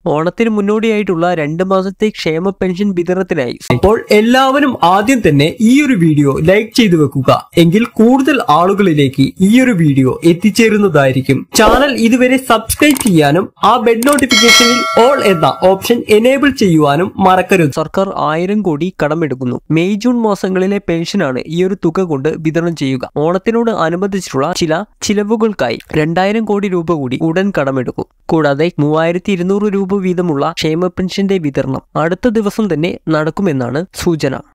ഓണത്തിന് മുന്നോടിയായിട്ടുള്ള രണ്ട് മാസത്തെ ക്ഷേമ പെൻഷൻ വിതരണത്തിനായി അപ്പോൾ എല്ലാവരും ആദ്യം തന്നെ ഈ ഒരു വീഡിയോ ലൈക്ക് ചെയ്തു വെക്കുക എങ്കിൽ കൂടുതൽ ആളുകളിലേക്ക് ഈ ഒരു വീഡിയോ എത്തിച്ചേരുന്നതായിരിക്കും ചാനൽ ഇതുവരെ സബ്സ്ക്രൈബ് ചെയ്യാനും ആ ബെഡ് നോട്ടിഫിക്കേഷനിൽ ഓൾ എന്ന ഓപ്ഷൻ എനേബിൾ ചെയ്യുവാനും മറക്കരുത് സർക്കാർ ആയിരം കോടി കടമെടുക്കുന്നു മെയ് ജൂൺ മാസങ്ങളിലെ പെൻഷനാണ് ഈ ഒരു തുക കൊണ്ട് വിതരണം ചെയ്യുക ഓണത്തിനോട് അനുബന്ധിച്ചിട്ടുള്ള ചില ചിലവുകൾക്കായി രണ്ടായിരം കോടി രൂപ കൂടി ഉടൻ കടമെടുക്കും കൂടാതെ മൂവായിരത്തി ഇരുന്നൂറ് രൂപ വീതമുള്ള ക്ഷേമ പെൻഷന്റെ വിതരണം അടുത്ത ദിവസം തന്നെ നടക്കുമെന്നാണ് സൂചന